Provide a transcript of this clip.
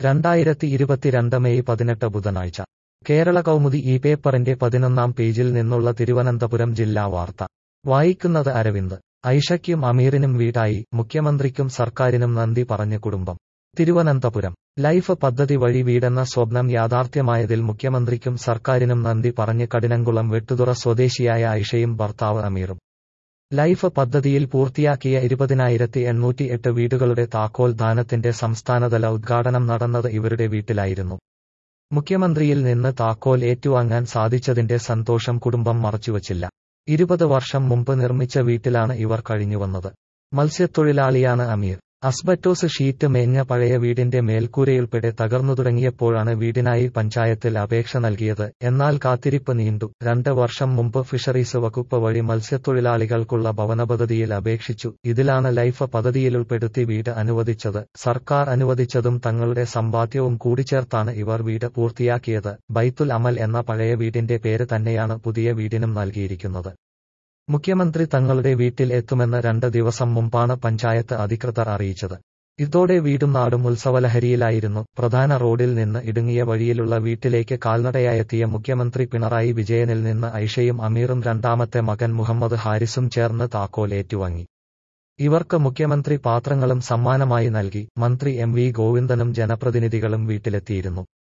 രണ്ടായിരത്തി ഇരുപത്തിരണ്ട് മെയ് പതിനെട്ട് ബുധനാഴ്ച കേരള കൗമുദി ഈ പേപ്പറിന്റെ പതിനൊന്നാം പേജിൽ നിന്നുള്ള തിരുവനന്തപുരം ജില്ലാ വാർത്ത വായിക്കുന്നത് അരവിന്ദ് ഐഷയ്ക്കും അമീറിനും വീടായി മുഖ്യമന്ത്രിക്കും സർക്കാരിനും നന്ദി പറഞ്ഞ കുടുംബം തിരുവനന്തപുരം ലൈഫ് പദ്ധതി വഴി വീടെന്ന സ്വപ്നം യാഥാർത്ഥ്യമായതിൽ മുഖ്യമന്ത്രിക്കും സർക്കാരിനും നന്ദി പറഞ്ഞ് കഠിനംകുളം വെട്ടുതുറ സ്വദേശിയായ ഐഷയും ഭർത്താവ് അമീറും ലൈഫ് പദ്ധതിയിൽ പൂർത്തിയാക്കിയ ഇരുപതിനായിരത്തി എണ്ണൂറ്റി എട്ട് വീടുകളുടെ താക്കോൽ ദാനത്തിന്റെ സംസ്ഥാനതല ഉദ്ഘാടനം നടന്നത് ഇവരുടെ വീട്ടിലായിരുന്നു മുഖ്യമന്ത്രിയിൽ നിന്ന് താക്കോൽ ഏറ്റുവാങ്ങാൻ സാധിച്ചതിന്റെ സന്തോഷം കുടുംബം മറച്ചുവച്ചില്ല ഇരുപത് വർഷം മുമ്പ് നിർമ്മിച്ച വീട്ടിലാണ് ഇവർ കഴിഞ്ഞുവന്നത് മത്സ്യത്തൊഴിലാളിയാണ് അമീർ അസ്ബറ്റോസ് ഷീറ്റ് മേഞ്ഞ പഴയ വീടിന്റെ മേൽക്കൂരയുൾപ്പെടെ തകർന്നു തുടങ്ങിയപ്പോഴാണ് വീടിനായി പഞ്ചായത്തിൽ അപേക്ഷ നൽകിയത് എന്നാൽ കാത്തിരിപ്പ് നീണ്ടു രണ്ട് വർഷം മുമ്പ് ഫിഷറീസ് വകുപ്പ് വഴി മത്സ്യത്തൊഴിലാളികൾക്കുള്ള ഭവന പദ്ധതിയിൽ അപേക്ഷിച്ചു ഇതിലാണ് ലൈഫ് പദ്ധതിയിലുൾപ്പെടുത്തി വീട് അനുവദിച്ചത് സർക്കാർ അനുവദിച്ചതും തങ്ങളുടെ സമ്പാദ്യവും കൂടിച്ചേർത്താണ് ഇവർ വീട് പൂർത്തിയാക്കിയത് ബൈത്തുൽ അമൽ എന്ന പഴയ വീടിന്റെ പേര് തന്നെയാണ് പുതിയ വീടിനും നൽകിയിരിക്കുന്നത് മുഖ്യമന്ത്രി തങ്ങളുടെ വീട്ടിൽ എത്തുമെന്ന് രണ്ട് ദിവസം മുമ്പാണ് പഞ്ചായത്ത് അധികൃതർ അറിയിച്ചത് ഇതോടെ വീടും നാടും ഉത്സവലഹരിയിലായിരുന്നു പ്രധാന റോഡിൽ നിന്ന് ഇടുങ്ങിയ വഴിയിലുള്ള വീട്ടിലേക്ക് കാൽനടയായെത്തിയ മുഖ്യമന്ത്രി പിണറായി വിജയനിൽ നിന്ന് ഐഷയും അമീറും രണ്ടാമത്തെ മകൻ മുഹമ്മദ് ഹാരിസും ചേർന്ന് താക്കോൽ ഏറ്റുവാങ്ങി ഇവർക്ക് മുഖ്യമന്ത്രി പാത്രങ്ങളും സമ്മാനമായി നൽകി മന്ത്രി എം വി ഗോവിന്ദനും ജനപ്രതിനിധികളും വീട്ടിലെത്തിയിരുന്നു